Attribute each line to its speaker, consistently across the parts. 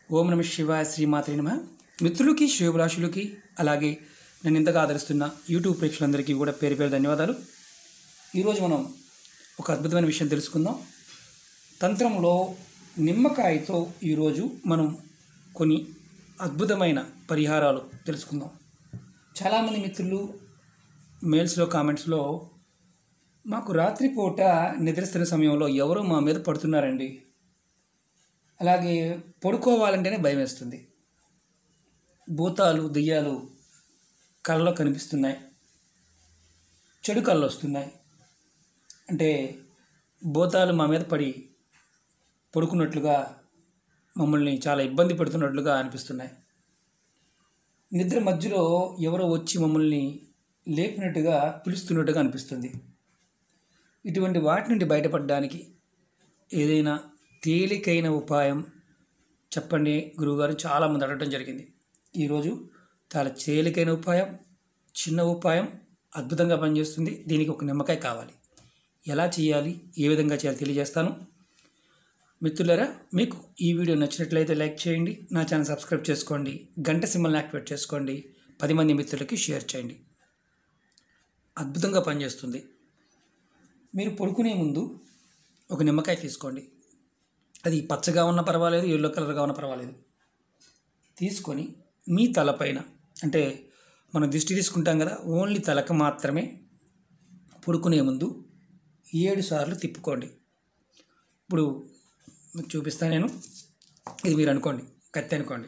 Speaker 1: ఓం నమ శివాయ శ్రీమాత్రి నమ మిత్రులకి శ్రేభిలాషులకి అలాగే నన్ను ఇంతగా ఆదరిస్తున్న యూట్యూబ్ ప్రేక్షకులందరికీ కూడా పేరు పేరు ధన్యవాదాలు ఈరోజు మనం ఒక అద్భుతమైన విషయం తెలుసుకుందాం తంత్రంలో నిమ్మకాయతో ఈరోజు మనం కొన్ని అద్భుతమైన పరిహారాలు తెలుసుకుందాం చాలామంది మిత్రులు మెయిల్స్లో కామెంట్స్లో మాకు రాత్రిపూట నిద్రిస్తున్న సమయంలో ఎవరో మా మీద పడుతున్నారండి అలాగే పడుకోవాలంటేనే భయం వేస్తుంది భూతాలు దెయ్యాలు కళ్ళలో కనిపిస్తున్నాయి చెడు కళ్ళు వస్తున్నాయి అంటే భూతాలు మా మీద పడి పడుకున్నట్లుగా మమ్మల్ని చాలా ఇబ్బంది పెడుతున్నట్లుగా అనిపిస్తున్నాయి నిద్ర మధ్యలో ఎవరో వచ్చి మమ్మల్ని లేపినట్టుగా పిలుస్తున్నట్టుగా అనిపిస్తుంది ఇటువంటి వాటి నుండి బయటపడడానికి ఏదైనా తేలికైన ఉపాయం చెప్పండి గురువుగారు చాలామంది అడగడం జరిగింది ఈరోజు చాలా తేలికైన ఉపాయం చిన్న ఉపాయం అద్భుతంగా పనిచేస్తుంది దీనికి ఒక నిమ్మకాయ కావాలి ఎలా చేయాలి ఏ విధంగా చేయాలి తెలియజేస్తాను మిత్రులారా మీకు ఈ వీడియో నచ్చినట్లయితే లైక్ చేయండి నా ఛానల్ సబ్స్క్రైబ్ చేసుకోండి గంట సింబల్ని యాక్టివేట్ చేసుకోండి పది మంది మిత్రులకి షేర్ చేయండి అద్భుతంగా పనిచేస్తుంది మీరు పడుకునే ముందు ఒక నిమ్మకాయ తీసుకోండి అది పచ్చగా ఉన్న పర్వాలేదు ఎల్లో కలర్గా ఉన్న పర్వాలేదు తీసుకొని మీ తలపైన అంటే మనం దిష్టి తీసుకుంటాం కదా ఓన్లీ తలకు మాత్రమే పడుకునే ముందు ఏడు సార్లు తిప్పుకోండి ఇప్పుడు మీకు చూపిస్తాను నేను ఇది మీరు అనుకోండి కత్తి అనుకోండి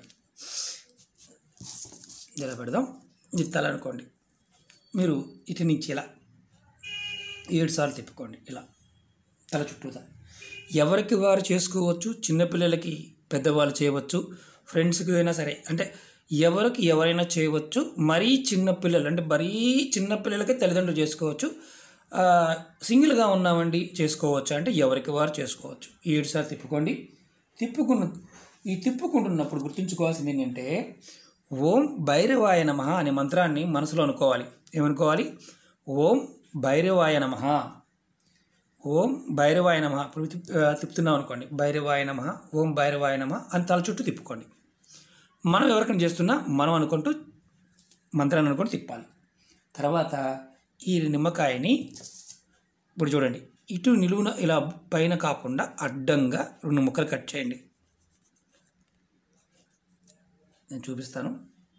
Speaker 1: ఇలా పెడదాం ఇది తల అనుకోండి మీరు ఇటు నుంచి ఇలా ఏడు సార్లు తిప్పుకోండి ఇలా తల చుట్టూతా ఎవరికి వారు చేసుకోవచ్చు చిన్నపిల్లలకి పెద్దవాళ్ళు చేయవచ్చు ఫ్రెండ్స్కి అయినా సరే అంటే ఎవరికి ఎవరైనా చేయవచ్చు మరీ చిన్నపిల్లలు అంటే మరీ చిన్నపిల్లలకే తల్లిదండ్రులు చేసుకోవచ్చు ఆ, సింగిల్గా ఉన్నామండి చేసుకోవచ్చు అంటే ఎవరికి వారు చేసుకోవచ్చు ఏడు సార్లు తిప్పుకోండి తిప్పుకున్న ఈ తిప్పుకుంటున్నప్పుడు గుర్తుంచుకోవాల్సింది ఏంటంటే ఓం భైరవాయ నమ అనే మంత్రాన్ని మనసులో అనుకోవాలి ఏమనుకోవాలి ఓం భైరవాయ నమ ఓం భైరవాయ నమ ఇప్పుడు తిప్- ఆ, తిప్పుతున్నాం అనుకోండి భైరవాయ నమ ఓం భైరవాయ నమ అని తల చుట్టూ తిప్పుకోండి మనం ఎవరికైనా చేస్తున్నా మనం అనుకుంటూ మంత్రాన్ని అనుకుంటూ తిప్పాలి తర్వాత ఈ నిమ్మకాయని ఇప్పుడు చూడండి ఇటు నిలువున ఇలా పైన కాకుండా అడ్డంగా రెండు ముక్కలు కట్ చేయండి నేను చూపిస్తాను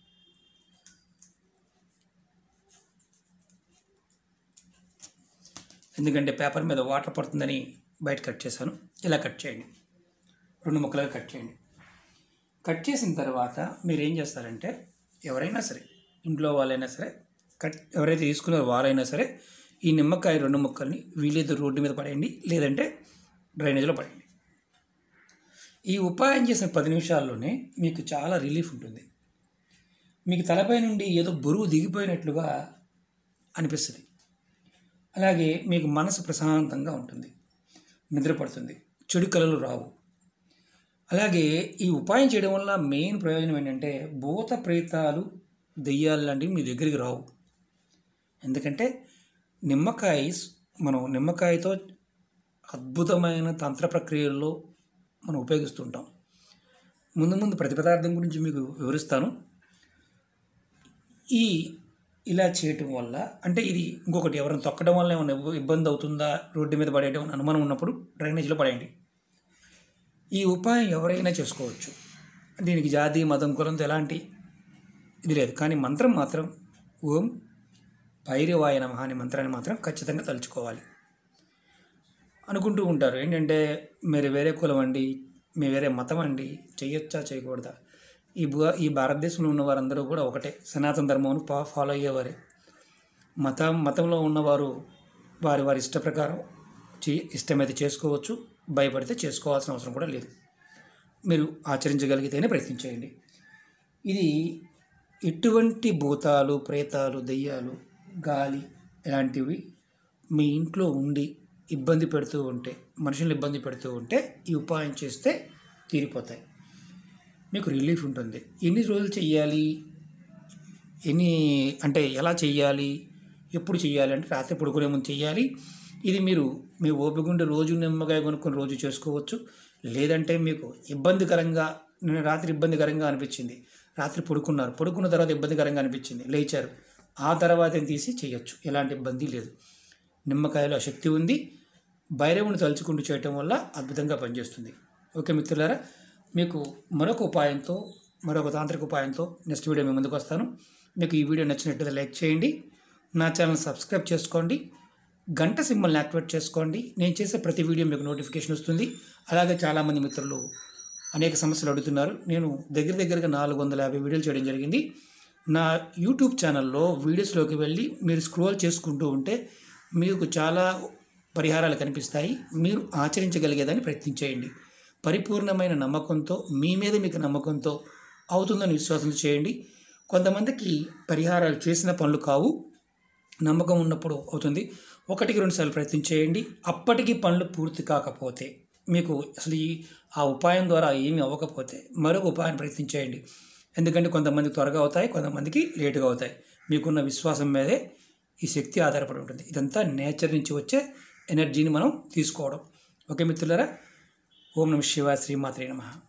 Speaker 1: ఎందుకంటే పేపర్ మీద వాటర్ పడుతుందని బయట కట్ చేశాను ఇలా కట్ చేయండి రెండు ముక్కలుగా కట్ చేయండి కట్ చేసిన తర్వాత మీరు ఏం చేస్తారంటే ఎవరైనా సరే ఇంట్లో వాళ్ళైనా సరే కట్ ఎవరైతే తీసుకున్నారో వారైనా సరే ఈ నిమ్మకాయ రెండు ముక్కల్ని వీలైతే రోడ్డు మీద పడేయండి లేదంటే డ్రైనేజ్లో పడేయండి ఈ ఉపాయం చేసిన పది నిమిషాల్లోనే మీకు చాలా రిలీఫ్ ఉంటుంది మీకు తలపై నుండి ఏదో బరువు దిగిపోయినట్లుగా అనిపిస్తుంది అలాగే మీకు మనసు ప్రశాంతంగా ఉంటుంది నిద్రపడుతుంది చెడు కలలు రావు అలాగే ఈ ఉపాయం చేయడం వల్ల మెయిన్ ప్రయోజనం ఏంటంటే భూత ప్రేతాలు దెయ్యాలు లాంటివి మీ దగ్గరికి రావు ఎందుకంటే నిమ్మకాయ మనం నిమ్మకాయతో అద్భుతమైన తంత్ర ప్రక్రియల్లో మనం ఉపయోగిస్తుంటాం ముందు ముందు ప్రతి పదార్థం గురించి మీకు వివరిస్తాను ఈ ఇలా చేయటం వల్ల అంటే ఇది ఇంకొకటి ఎవరైనా తొక్కడం వల్ల ఏమైనా ఇబ్బ- ఇబ్బంది అవుతుందా రోడ్డు మీద పడేయడం అని అనుమానం ఉన్నప్పుడు డ్రైనేజీలో పడేయండి ఈ ఉపాయం ఎవరైనా చేసుకోవచ్చు దీనికి జాతి మతం కులంతో ఎలాంటి ఇది లేదు కానీ మంత్రం మాత్రం ఓం భైరవాయ నమః అనే మంత్రాన్ని మాత్రం ఖచ్చితంగా తలుచుకోవాలి అనుకుంటూ ఉంటారు ఏంటంటే మీరు వేరే కులం అండి మీ వేరే మతం అండి చేయొచ్చా చేయకూడదా ఈ భూ ఈ భారతదేశంలో ఉన్న వారందరూ కూడా ఒకటే సనాతన ధర్మమును ఫా ఫాలో అయ్యేవారే మతం మతంలో ఉన్నవారు వారి వారి ఇష్ట ప్రకారం చే ఇష్టమైతే చేసుకోవచ్చు భయపడితే చేసుకోవాల్సిన అవసరం కూడా లేదు మీరు ఆచరించగలిగితేనే ప్రయత్నించేయండి ఇది ఎటువంటి భూతాలు ప్రేతాలు దెయ్యాలు గాలి ఇలాంటివి మీ ఇంట్లో ఉండి ఇబ్బంది పెడుతూ ఉంటే మనుషులు ఇబ్బంది పెడుతూ ఉంటే ఈ ఉపాయం చేస్తే తీరిపోతాయి మీకు రిలీఫ్ ఉంటుంది ఎన్ని రోజులు చెయ్యాలి ఎన్ని అంటే ఎలా చెయ్యాలి ఎప్పుడు చెయ్యాలి అంటే రాత్రి పడుకునే ముందు చెయ్యాలి ఇది మీరు మీ ఓపిక ఉండి రోజు నిమ్మకాయ కొనుక్కొని రోజు చేసుకోవచ్చు లేదంటే మీకు ఇబ్బందికరంగా నేను రాత్రి ఇబ్బందికరంగా అనిపించింది రాత్రి పడుకున్నారు పడుకున్న తర్వాత ఇబ్బందికరంగా అనిపించింది లేచారు ఆ తర్వాత తీసి చేయొచ్చు ఎలాంటి ఇబ్బంది లేదు నిమ్మకాయలో ఆ శక్తి ఉంది భైరవుని తలుచుకుంటూ చేయటం వల్ల అద్భుతంగా పనిచేస్తుంది ఓకే మిత్రులారా మీకు మరొక ఉపాయంతో మరొక తాంత్రిక ఉపాయంతో నెక్స్ట్ వీడియో మీ ముందుకు వస్తాను మీకు ఈ వీడియో నచ్చినట్లయితే లైక్ చేయండి నా ఛానల్ సబ్స్క్రైబ్ చేసుకోండి గంట సింబల్ని యాక్టివేట్ చేసుకోండి నేను చేసే ప్రతి వీడియో మీకు నోటిఫికేషన్ వస్తుంది అలాగే చాలామంది మిత్రులు అనేక సమస్యలు అడుగుతున్నారు నేను దగ్గర దగ్గరగా నాలుగు వందల యాభై వీడియోలు చేయడం జరిగింది నా యూట్యూబ్ ఛానల్లో వీడియోస్లోకి వెళ్ళి మీరు స్క్రోల్ చేసుకుంటూ ఉంటే మీకు చాలా పరిహారాలు కనిపిస్తాయి మీరు ఆచరించగలిగేదాన్ని ప్రయత్నించేయండి పరిపూర్ణమైన నమ్మకంతో మీ మీద మీకు నమ్మకంతో అవుతుందని విశ్వాసంతో చేయండి కొంతమందికి పరిహారాలు చేసిన పనులు కావు నమ్మకం ఉన్నప్పుడు అవుతుంది ఒకటికి రెండు సార్లు ప్రయత్నం చేయండి అప్పటికి పనులు పూర్తి కాకపోతే మీకు అసలు ఈ ఆ ఉపాయం ద్వారా ఏమీ అవ్వకపోతే మరొక ఉపాయం ప్రయత్నం చేయండి ఎందుకంటే కొంతమంది త్వరగా అవుతాయి కొంతమందికి లేటుగా అవుతాయి మీకున్న విశ్వాసం మీదే ఈ శక్తి ఆధారపడి ఉంటుంది ఇదంతా నేచర్ నుంచి వచ్చే ఎనర్జీని మనం తీసుకోవడం ఓకే మిత్రులారా ఓం నమ శివాయ శ్రీమాత్రే నమః